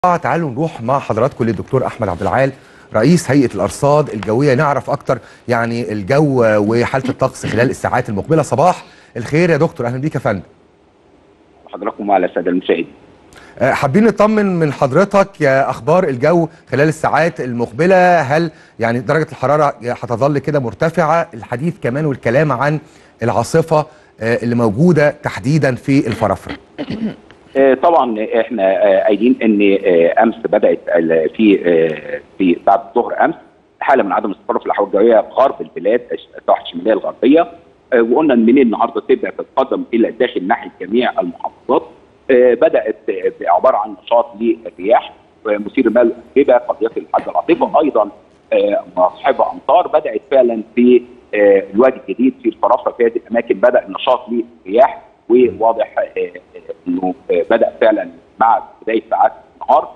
تعالوا نروح مع حضراتكم للدكتور احمد عبد العال رئيس هيئه الارصاد الجويه نعرف اكتر يعني الجو وحاله الطقس خلال الساعات المقبله صباح الخير يا دكتور اهلا بيك يا فندم حضراتكم وعلى الساده المشاهدين آه، حابين نطمن من حضرتك يا اخبار الجو خلال الساعات المقبله هل يعني درجه الحراره هتظل كده مرتفعه الحديث كمان والكلام عن العاصفه آه، اللي موجوده تحديدا في الفرافره آه، طبعا احنا آه، قايلين ان آه، امس بدات ال- في آه، في بعد الظهر امس حاله من عدم الاستقرار في الاحوال الجويه غرب البلاد السواحل الشماليه الغربيه آه، وقلنا ان من النهارده تبدا تتقدم الى الداخل ناحيه جميع المحافظات آه، بدات آه، عباره عن نشاط للرياح آه، مثير المال الاتربه قد يصل لحد العاصفه ايضا آه، مصحبه امطار بدات فعلا في آه، الوادي الجديد في الفرافره في هذه الاماكن بدا النشاط للرياح وواضح آه، آه، انه آه، بدا فعلا مع بدايه ساعات النهار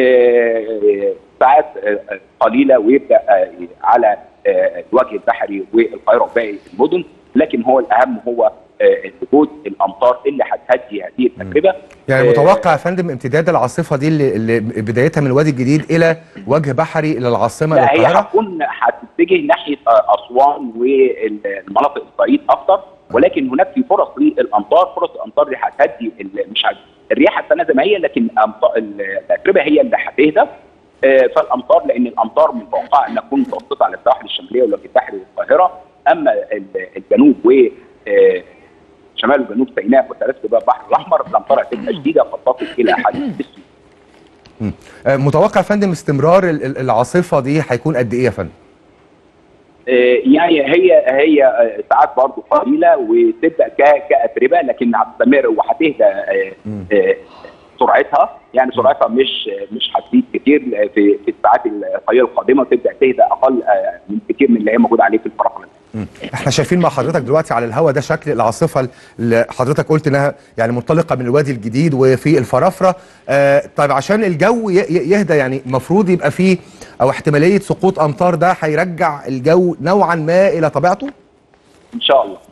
آه، ساعات آه، قليله ويبدا آه، على آه، الوجه البحري والقاهره وباقي المدن لكن هو الاهم هو آه، وجود الامطار اللي هتهدي هذه التجربه يعني آه، متوقع يا فندم امتداد العاصفه دي اللي, اللي بدايتها من الوادي الجديد الى وجه بحري الى العاصمه لا هي للقاهره هتكون هتتجه ناحيه اسوان والمناطق الصعيد اكثر ولكن هناك في فرص للامطار فرص الامطار دي هتهدي ال- مش هت... الرياح هتستنى زي ما هي لكن أمط- ال- الاتربه هي اللي هتهدى آه، فالامطار لان الامطار متوقعه ان تكون متوسطه على الساحل الشماليه والوجه البحري والقاهره اما ال- الجنوب و آه، شمال وجنوب سيناء وثلاث جبال البحر الاحمر الامطار هتبقى شديده قد تصل الى حد السوء آه، متوقع يا فندم استمرار ال- ال- العاصفه دي هيكون قد ايه يا فندم آه، يعني هي هي آه، ساعات برضه قليله وتبدا ك- كاتربه لكن هتستمر وهتهدى آه، مم. آه، سرعتها يعني سرعتها مش مش هتزيد كتير في في الساعات القليله القادمه وتبدا تهدى اقل آه، من كتير من اللي هي موجوده عليه في الفرق مم. احنا شايفين مع حضرتك دلوقتي على الهواء ده شكل العاصفه اللي حضرتك قلت انها يعني منطلقه من الوادي الجديد وفي الفرافره آه طيب عشان الجو ي- ي- يهدى يعني المفروض يبقى فيه او احتماليه سقوط امطار ده هيرجع الجو نوعا ما الى طبيعته ان شاء الله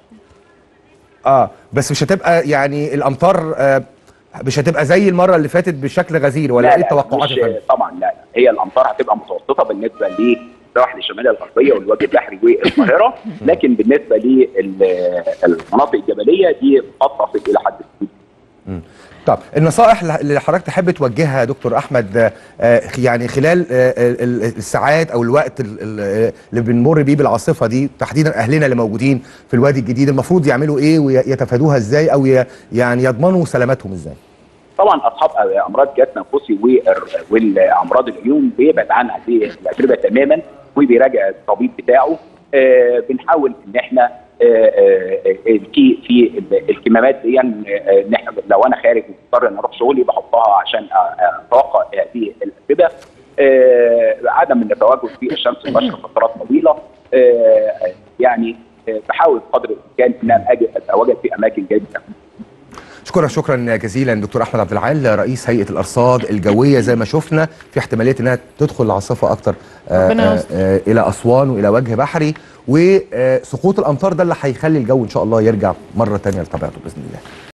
اه بس مش هتبقى يعني الامطار آه مش هتبقى زي المره اللي فاتت بشكل غزير ولا لا ايه لا التوقعات مش- يا فندم طبعا لا لا هي الامطار هتبقى متوسطه بالنسبه للسواحل الشماليه الغربيه والوجه البحري والقاهره لكن بالنسبه للمناطق الجبليه دي قد تصل الى حد السوء مم. طب النصائح اللي حضرتك تحب توجهها يا دكتور احمد آه، يعني خلال آه، ال- ال- الساعات او الوقت ال- ال- اللي بنمر بيه بالعاصفه دي تحديدا اهلنا اللي موجودين في الوادي الجديد المفروض يعملوا ايه ويتفادوها ازاي او ي- يعني يضمنوا سلامتهم ازاي طبعا اصحاب امراض جهاز تنفسي والر- والامراض العيون بيبعد عن هذه الاتربه تماما وبيراجع الطبيب بتاعه آه بنحاول ان احنا آه، آه، آه، في في ال- الكمامات دي يعني آه، ان احنا لو انا خارج مضطر ان اروح شغلي بحطها عشان أ- أ- اتوقع هذه الاتربه آه، عدم التواجد في الشمس المباشره فترات طويله آه، يعني آه، بحاول قدر الامكان ان انا اجي اتواجد في اماكن جيده شكرا شكرا جزيلا دكتور احمد عبد العال رئيس هيئه الارصاد الجويه زي ما شفنا في احتماليه انها تدخل العاصفه اكتر آه، ربنا آه، يستر. آه، الى اسوان والى وجه بحري وسقوط الامطار ده اللي هيخلي الجو ان شاء الله يرجع مره تانية لطبيعته باذن الله